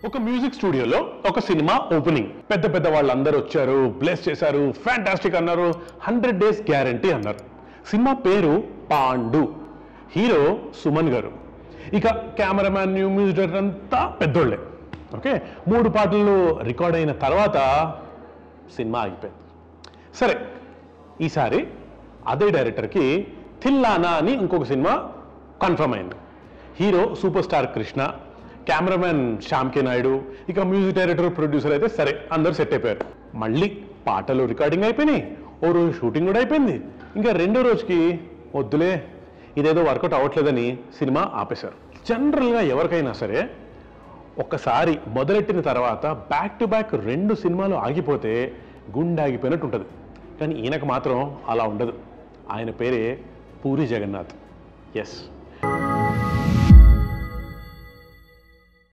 ఒక మ్యూజిక్ స్టూడియోలో ఒక సినిమా ఓపెనింగ్ పెద్ద పెద్ద వాళ్ళందరూ వచ్చారు బ్లెస్ చేశారు ఫ్యాంటాస్టిక్ అన్నారు హండ్రెడ్ డేస్ గ్యారంటీ అన్నారు సినిమా పేరు పాండు హీరో సుమన్ గారు ఇక కెమెరామ్యాన్ న్యూ మ్యూజిక్ డైరెక్టర్ అంతా పెద్దోళ్ళే ఓకే మూడు పాటలు రికార్డ్ అయిన తర్వాత సినిమా ఆగిపోయింది సరే ఈసారి అదే డైరెక్టర్కి థిల్లానా అని ఇంకొక సినిమా కన్ఫర్మ్ అయింది hero super star Krishna cameraman Shyam K Naidu ఇక మ్యూజిక్ డైరెక్టర్ ప్రొడ్యూసర్ అయితే సరే అందరూ సెట్ అయిపోయారు మళ్ళీ పాటలు రికార్డింగ్ అయిపోయినాయి ఓ రోజు షూటింగ్ కూడా అయిపోయింది ఇంకా రెండో రోజుకి వద్దులే ఇదేదో వర్కౌట్ అవ్వట్లేదని సినిమా ఆపేశారు జనరల్గా ఎవరికైనా సరే ఒక్కసారి మొదలెట్టిన తర్వాత బ్యాక్ టు బ్యాక్ రెండు సినిమాలు ఆగిపోతే గుండె ఆగిపోయినట్టు ఉంటుంది కానీ ఈయనకు మాత్రం అలా ఉండదు ఆయన పేరే పూరి జగన్నాథ్ ఎస్